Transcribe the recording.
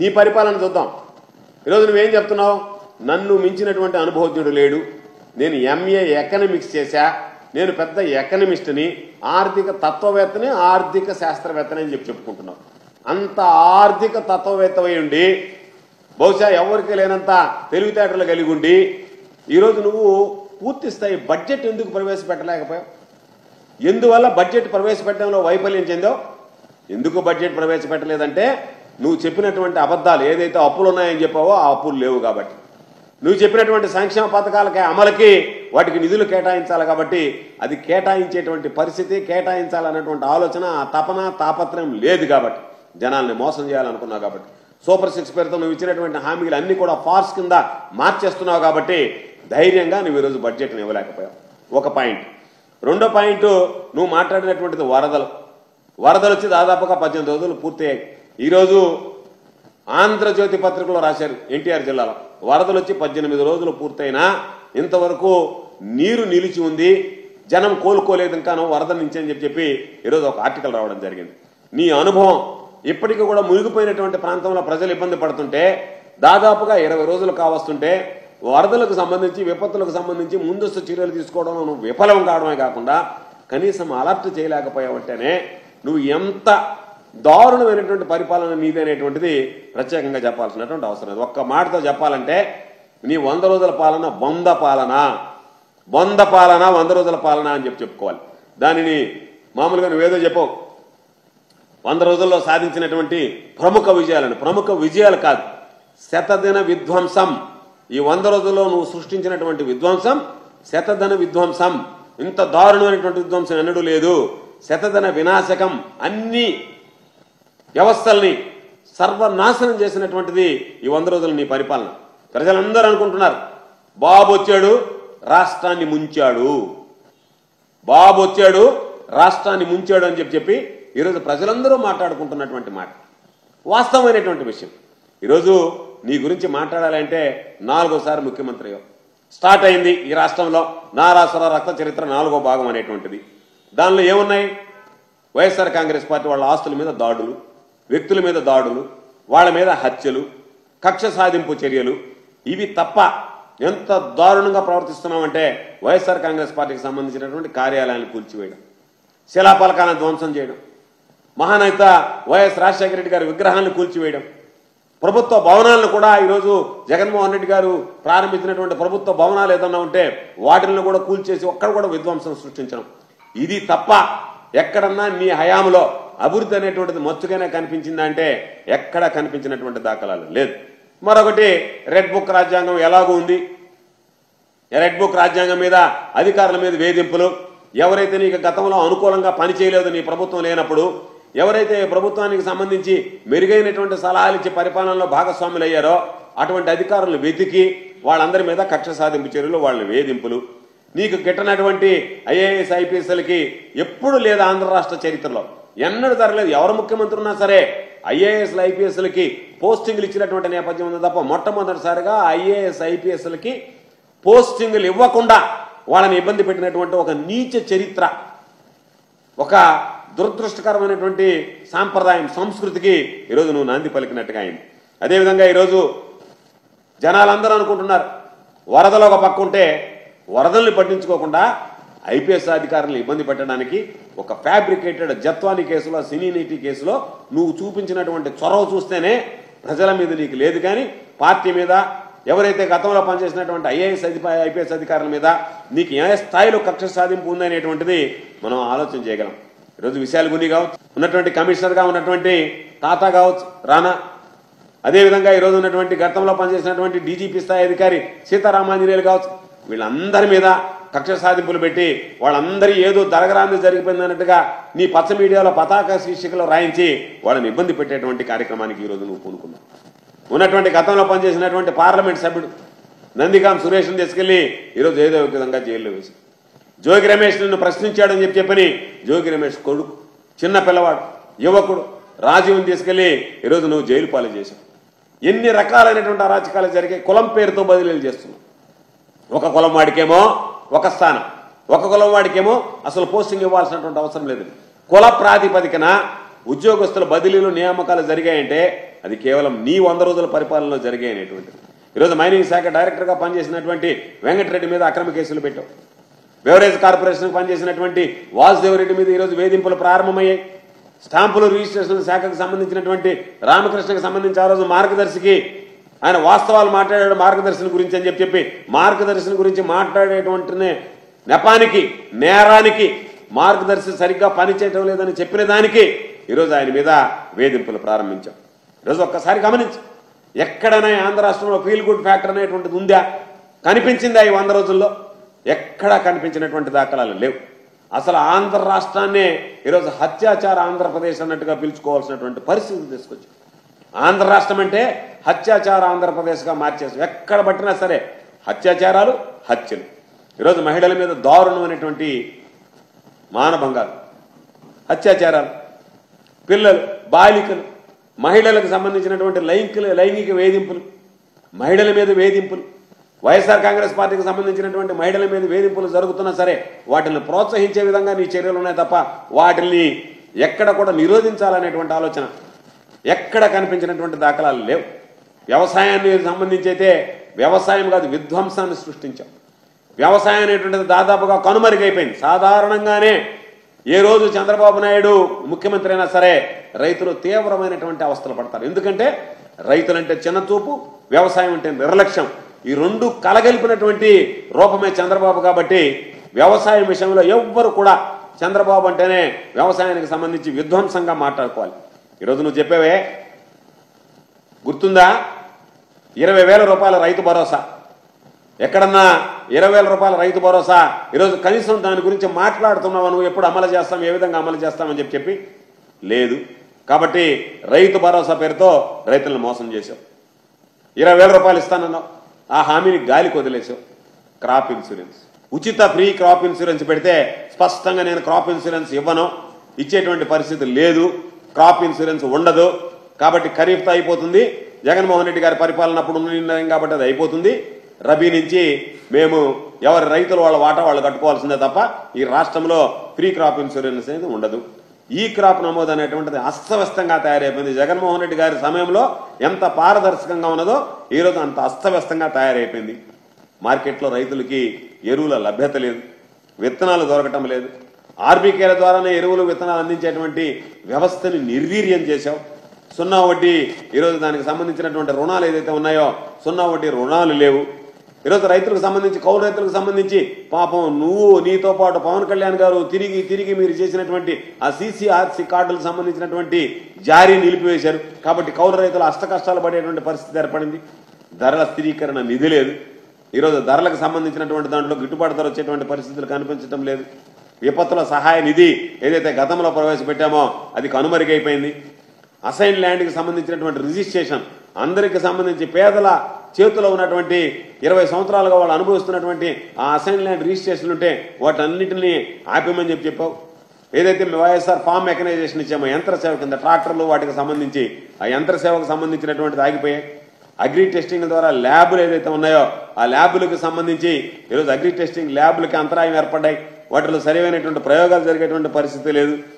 నీ పరిపాలన చూద్దాం ఈరోజు నువ్వేం చెప్తున్నావు నన్ను మించినటువంటి అనుభవజ్ఞుడు లేడు నేను ఎంఏ ఎకనమిక్స్ చేశా నేను పెద్ద ఎకనమిస్ట్ని ఆర్థిక తత్వవేత్తని ఆర్థిక శాస్త్రవేత్తని అని చెప్పి చెప్పుకుంటున్నావు అంత ఆర్థిక తత్వవేత్త ఉండి బహుశా ఎవరికి లేనంత తెలివితేటలు కలిగి ఉండి ఈరోజు నువ్వు పూర్తి స్థాయి బడ్జెట్ ఎందుకు ప్రవేశపెట్టలేకపోయావు ఎందువల్ల బడ్జెట్ ప్రవేశపెట్టడంలో వైఫల్యం చెందావు ఎందుకు బడ్జెట్ ప్రవేశపెట్టలేదంటే నువ్వు చెప్పినటువంటి అబద్ధాలు ఏదైతే అప్పులు ఉన్నాయని చెప్పావో ఆ అప్పులు లేవు కాబట్టి నువ్వు చెప్పినటువంటి సంక్షేమ పథకాలకి అమలుకి వాటికి నిధులు కేటాయించాలి కాబట్టి అది కేటాయించేటువంటి పరిస్థితి కేటాయించాలన్నటువంటి ఆలోచన ఆ తపన తాపత్రయం లేదు కాబట్టి జనాల్ని మోసం చేయాలనుకున్నావు కాబట్టి సూపర్ సిక్స్ పేరుతో నువ్వు ఇచ్చినటువంటి హామీలు అన్ని కూడా ఫార్స్ కింద మార్చేస్తున్నావు కాబట్టి ధైర్యంగా నువ్వు ఈరోజు బడ్జెట్ని ఇవ్వలేకపోయావు ఒక పాయింట్ రెండో పాయింట్ నువ్వు మాట్లాడినటువంటిది వరదలు వరదలు వచ్చి దాదాపుగా పద్దెనిమిది రోజులు పూర్తయ్యాయి ఈరోజు ఆంధ్రజ్యోతి పత్రికలో రాశారు ఎన్టీఆర్ జిల్లాలో వరదలు వచ్చి పద్దెనిమిది రోజులు పూర్తయినా ఇంతవరకు నీరు నిలిచి ఉంది జనం కోలుకోలేదు ఇంకాను వరద నుంచి అని చెప్పి చెప్పి ఈరోజు ఒక ఆర్టికల్ రావడం జరిగింది నీ అనుభవం ఇప్పటికీ కూడా మునిగిపోయినటువంటి ప్రాంతంలో ప్రజలు ఇబ్బంది పడుతుంటే దాదాపుగా ఇరవై రోజులు కావస్తుంటే వరదలకు సంబంధించి విపత్తులకు సంబంధించి ముందస్తు చర్యలు తీసుకోవడంలో నువ్వు విఫలం కావడమే కాకుండా కనీసం అలర్ట్ చేయలేకపోయావంటేనే నువ్వు ఎంత దారుణమైనటువంటి పరిపాలన నీదనేటువంటిది ప్రత్యేకంగా చెప్పాల్సినటువంటి అవసరం లేదు ఒక్క మాటతో చెప్పాలంటే నీ వంద రోజుల పాలన వంద పాలన వంద పాలన వంద రోజుల పాలన అని చెప్పి చెప్పుకోవాలి దానిని మామూలుగా నువ్వేదో చెప్పవు వంద రోజుల్లో సాధించినటువంటి ప్రముఖ విజయాలను ప్రముఖ విజయాలు కాదు శతదిన విధ్వంసం ఈ వంద రోజుల్లో నువ్వు సృష్టించినటువంటి విధ్వంసం శతదిన విధ్వంసం ఇంత దారుణమైనటువంటి విధ్వంసం ఎన్నడూ లేదు శతదిన వినాశకం అన్ని వ్యవస్థల్ని సర్వనాశనం చేసినటువంటిది ఈ వంద రోజుల నీ పరిపాలన ప్రజలందరూ అనుకుంటున్నారు బాబు వచ్చాడు రాష్ట్రాన్ని ముంచాడు బాబు వచ్చాడు రాష్ట్రాన్ని ముంచాడు అని చెప్పి చెప్పి ఈరోజు ప్రజలందరూ మాట్లాడుకుంటున్నటువంటి మాట వాస్తవమైనటువంటి విషయం ఈరోజు నీ గురించి మాట్లాడాలంటే నాలుగోసారి ముఖ్యమంత్రి స్టార్ట్ అయింది ఈ రాష్ట్రంలో నారాసుర రక్త చరిత్ర నాలుగో భాగం అనేటువంటిది దానిలో ఏమున్నాయి వైఎస్ఆర్ కాంగ్రెస్ పార్టీ వాళ్ళ ఆస్తుల మీద దాడులు వ్యక్తుల మీద దాడులు వాళ్ళ మీద హత్యలు కక్ష సాధింపు చర్యలు ఇవి తప్ప ఎంత దారుణంగా ప్రవర్తిస్తున్నామంటే వైఎస్ఆర్ కాంగ్రెస్ పార్టీకి సంబంధించినటువంటి కార్యాలయాన్ని కూల్చివేయడం శిలాపలకాలను ధ్వంసం చేయడం మహానేత వైఎస్ రాజశేఖర రెడ్డి గారి విగ్రహాలను కూల్చివేయడం ప్రభుత్వ భవనాలను కూడా ఈరోజు జగన్మోహన్ రెడ్డి గారు ప్రారంభించినటువంటి ప్రభుత్వ భవనాలు ఏదన్నా ఉంటే వాటిని కూడా కూల్చేసి ఒక్కడ కూడా విధ్వంసం సృష్టించడం ఇది తప్ప ఎక్కడన్నా నీ హయాంలో అభివృద్ధి అనేటువంటిది మచ్చుగానే కనిపించిందా అంటే ఎక్కడ కనిపించినటువంటి దాఖలాలు లేదు మరొకటి రెడ్ బుక్ రాజ్యాంగం ఎలాగూ ఉంది రెడ్ బుక్ రాజ్యాంగం మీద అధికారుల మీద వేధింపులు ఎవరైతే నీకు గతంలో అనుకూలంగా పనిచేయలేదు నీ ప్రభుత్వం లేనప్పుడు ఎవరైతే ప్రభుత్వానికి సంబంధించి మెరుగైనటువంటి సలహాలు ఇచ్చి పరిపాలనలో భాగస్వాములు అయ్యారో అటువంటి అధికారులను వెతికి వాళ్ళందరి మీద కక్ష సాధింపు చర్యలు వాళ్ళ వేధింపులు నీకు గిట్టనటువంటి ఐఏఎస్ ఐపీఎస్లకి ఎప్పుడు లేదు ఆంధ్ర రాష్ట్ర చరిత్రలో ఎన్నడూ జరగలేదు ఎవరు ముఖ్యమంత్రి ఉన్నా సరే ఐఏఎస్ ఐపీఎస్లకి పోస్టింగ్లు ఇచ్చినటువంటి నేపథ్యం ఉంది తప్ప మొట్టమొదటిసారిగా ఐఏఎస్ ఐపీఎస్లకి పోస్టింగ్లు ఇవ్వకుండా వాళ్ళని ఇబ్బంది పెట్టినటువంటి ఒక నీచ చరిత్ర ఒక దురదృష్టకరమైనటువంటి సాంప్రదాయం సంస్కృతికి ఈరోజు నువ్వు నాంది పలికినట్టుగా అయింది అదేవిధంగా ఈరోజు జనాలందరూ అనుకుంటున్నారు వరదలు ఒక పక్క ఉంటే వరదల్ని పట్టించుకోకుండా ఐపీఎస్ అధికారులను ఇబ్బంది పెట్టడానికి ఒక ఫ్యాబ్రికేటెడ్ జత్వాని కేసులో సినీ నీటి కేసులో నువ్వు చూపించినటువంటి చొరవ చూస్తేనే ప్రజల మీద నీకు లేదు కానీ పార్టీ మీద ఎవరైతే గతంలో పనిచేసినటువంటి ఐఏఎస్ అధిప ఐపీఎస్ అధికారుల మీద నీకు ఏ స్థాయిలో కక్ష సాధింపు ఉందనేటువంటిది మనం ఆలోచన చేయగలం ఈరోజు విశాల్ గుని కావచ్చు ఉన్నటువంటి కమిషనర్గా ఉన్నటువంటి తాత కావచ్చు రానా అదేవిధంగా ఈరోజు ఉన్నటువంటి గతంలో పనిచేసినటువంటి డీజీపీ స్థాయి అధికారి సీతారామాంజనేయులు కావచ్చు వీళ్ళందరి మీద కక్ష సాధింపులు పెట్టి వాళ్ళందరి ఏదో జరగరాంది జరిగిపోయిందన్నట్టుగా నీ పచ్చ మీడియాలో పతాక శీర్షికలో రాయించి వాళ్ళని ఇబ్బంది పెట్టేటువంటి కార్యక్రమానికి ఈరోజు నువ్వు పూనుకున్నావు ఉన్నటువంటి గతంలో పనిచేసినటువంటి పార్లమెంట్ సభ్యుడు నందిగాం సురేష్ని తీసుకెళ్లి ఈరోజు ఏదో ఒక విధంగా జైల్లో వేసి జోగి రమేష్ నిన్ను ప్రశ్నించాడని చెప్పి చెప్పని జోగి రమేష్ కొడుకు చిన్న పిల్లవాడు యువకుడు రాజీవ్ని తీసుకెళ్లి ఈరోజు నువ్వు జైలు పాలు చేశావు ఎన్ని రకాలైనటువంటి అరాచకాలు జరిగే కులం పేరుతో బదిలీలు చేస్తున్నావు ఒక కులం వాడికేమో ఒక స్థానం ఒక కులం వాడికేమో అసలు పోస్టింగ్ ఇవ్వాల్సినటువంటి అవసరం లేదు కుల ప్రాతిపదికన ఉద్యోగస్తుల బదిలీలు నియామకాలు జరిగాయంటే అది కేవలం నీ వంద రోజుల పరిపాలనలో జరిగే అనేటువంటిది ఈరోజు మైనింగ్ శాఖ డైరెక్టర్గా పనిచేసినటువంటి వెంకటరెడ్డి మీద అక్రమ కేసులు పెట్టావు బెవరేజ్ కార్పొరేషన్ పనిచేసినటువంటి వాసుదేవరెడ్డి మీద ఈరోజు వేధింపులు ప్రారంభమయ్యాయి స్టాంపులు రిజిస్ట్రేషన్ శాఖకు సంబంధించినటువంటి రామకృష్ణకి సంబంధించి ఆ రోజు మార్గదర్శికి ఆయన వాస్తవాలు మాట్లాడాడు మార్గదర్శనం గురించి అని చెప్పి చెప్పి మార్గదర్శనం గురించి మాట్లాడేటువంటి నెపానికి నేరానికి మార్గదర్శి సరిగ్గా పనిచేయటం లేదని చెప్పిన దానికి ఈరోజు ఆయన మీద వేధింపులు ప్రారంభించాం ఈరోజు ఒక్కసారి గమనించు ఎక్కడైనా ఆంధ్ర రాష్ట్రంలో ఫీల్ గుడ్ ఫ్యాక్టర్ అనేటువంటిది ఉందా కనిపించిందా ఈ వంద రోజుల్లో ఎక్కడా కనిపించినటువంటి దాఖలాలు లేవు అసలు ఆంధ్ర రాష్ట్రాన్నే ఈరోజు హత్యాచార ఆంధ్రప్రదేశ్ అన్నట్టుగా పిలుచుకోవాల్సినటువంటి పరిస్థితి తీసుకొచ్చి ఆంధ్ర రాష్ట్రం అంటే హత్యాచార ఆంధ్రప్రదేశ్గా మార్చేసి ఎక్కడ పట్టినా సరే హత్యాచారాలు హత్యలు ఈరోజు మహిళల మీద దారుణమైనటువంటి మానభంగాలు అత్యాచారాలు పిల్లలు బాలికలు మహిళలకు సంబంధించినటువంటి లైంగిక లైంగిక వేధింపులు మహిళల మీద వేధింపులు వైఎస్ఆర్ కాంగ్రెస్ పార్టీకి సంబంధించినటువంటి మహిళల మీద వేధింపులు జరుగుతున్నా సరే వాటిని ప్రోత్సహించే విధంగా నీ చర్యలు ఉన్నాయి తప్ప వాటిని ఎక్కడ కూడా నిరోధించాలనేటువంటి ఆలోచన ఎక్కడ కనిపించినటువంటి దాఖలాలు లేవు వ్యవసాయాన్ని సంబంధించి అయితే వ్యవసాయం కాదు విధ్వంసాన్ని సృష్టించాం వ్యవసాయం అనేటువంటిది దాదాపుగా కనుమరుగైపోయింది సాధారణంగానే ఏ రోజు చంద్రబాబు నాయుడు ముఖ్యమంత్రి అయినా సరే రైతులు తీవ్రమైనటువంటి అవస్థలు పడతారు ఎందుకంటే రైతులంటే చిన్న చూపు వ్యవసాయం అంటే నిర్లక్ష్యం ఈ రెండు కలగలిపినటువంటి రూపమే చంద్రబాబు కాబట్టి వ్యవసాయం విషయంలో ఎవ్వరు కూడా చంద్రబాబు అంటేనే వ్యవసాయానికి సంబంధించి విధ్వంసంగా మాట్లాడుకోవాలి ఈరోజు నువ్వు చెప్పావే గుర్తుందా ఇరవై వేల రూపాయల రైతు భరోసా ఎక్కడన్నా ఇరవై వేల రూపాయల రైతు భరోసా ఈరోజు కనీసం దాని గురించి మాట్లాడుతున్నావు నువ్వు ఎప్పుడు అమలు చేస్తాం ఏ విధంగా అమలు చేస్తామని చెప్పి చెప్పి లేదు కాబట్టి రైతు భరోసా పేరుతో రైతులను మోసం చేశావు ఇరవై వేల రూపాయలు ఇస్తానన్నావు ఆ హామీని గాలికి వదిలేసావు క్రాప్ ఇన్సూరెన్స్ ఉచిత ఫ్రీ క్రాప్ ఇన్సూరెన్స్ పెడితే స్పష్టంగా నేను క్రాప్ ఇన్సూరెన్స్ ఇవ్వను ఇచ్చేటువంటి పరిస్థితి లేదు క్రాప్ ఇన్సూరెన్స్ ఉండదు కాబట్టి ఖరీఫ్తో అయిపోతుంది జగన్మోహన్ రెడ్డి గారి పరిపాలన అప్పుడు ఉన్న నిర్ణయం కాబట్టి అది అయిపోతుంది రబీ నుంచి మేము ఎవరి రైతులు వాళ్ళ వాటా వాళ్ళు కట్టుకోవాల్సిందే తప్ప ఈ రాష్ట్రంలో ఫ్రీ క్రాప్ ఇన్సూరెన్స్ అనేది ఉండదు ఈ క్రాప్ నమోదు అనేటువంటిది అస్తవ్యస్తంగా తయారైపోయింది జగన్మోహన్ రెడ్డి గారి సమయంలో ఎంత పారదర్శకంగా ఉన్నదో ఈరోజు అంత అస్తవ్యస్తంగా తయారైపోయింది మార్కెట్లో రైతులకి ఎరువుల లభ్యత లేదు విత్తనాలు దొరకటం లేదు ఆర్బీకేల ద్వారానే ఎరువులు విత్తనాలు అందించేటువంటి వ్యవస్థని నిర్వీర్యం చేశావు సున్నా వడ్డీ ఈరోజు దానికి సంబంధించినటువంటి రుణాలు ఏదైతే ఉన్నాయో సున్నా వడ్డీ రుణాలు లేవు ఈరోజు రైతులకు సంబంధించి కౌలు రైతులకు సంబంధించి పాపం నువ్వు నీతో పాటు పవన్ కళ్యాణ్ గారు తిరిగి తిరిగి మీరు చేసినటువంటి ఆ సీసీఆర్సీ కార్డులకు సంబంధించినటువంటి జారీ నిలిపివేశారు కాబట్టి కౌలు రైతులు అష్ట కష్టాలు పడేటువంటి పరిస్థితి ఏర్పడింది ధరల స్థిరీకరణ నిధి లేదు ఈరోజు ధరలకు సంబంధించినటువంటి దాంట్లో గిట్టుబాటు ధర వచ్చేటువంటి పరిస్థితులు కనిపించడం లేదు విపత్తుల సహాయ నిధి ఏదైతే గతంలో ప్రవేశపెట్టామో అది కనుమరుగైపోయింది అసైన్ ల్యాండ్కి సంబంధించినటువంటి రిజిస్ట్రేషన్ అందరికి సంబంధించి పేదల చేతిలో ఉన్నటువంటి ఇరవై సంవత్సరాలుగా వాళ్ళు అనుభవిస్తున్నటువంటి ఆ అసైన్ ల్యాండ్ రిజిస్ట్రేషన్ ఉంటే వాటన్నిటిని ఆపేమని చెప్పి చెప్పావు ఏదైతే మీ వైఎస్ఆర్ ఫామ్ మెకనైజేషన్ ఇచ్చామో యంత్ర సేవ కింద ట్రాక్టర్లు వాటికి సంబంధించి ఆ యంత్ర సేవకు సంబంధించినటువంటిది ఆగిపోయాయి అగ్రి టెస్టింగ్ ద్వారా ల్యాబులు ఏదైతే ఉన్నాయో ఆ ల్యాబులకు సంబంధించి ఈరోజు అగ్రి టెస్టింగ్ ల్యాబులకి అంతరాయం ఏర్పడ్డాయి వాటిలో సరైనటువంటి ప్రయోగాలు జరిగేటువంటి పరిస్థితి లేదు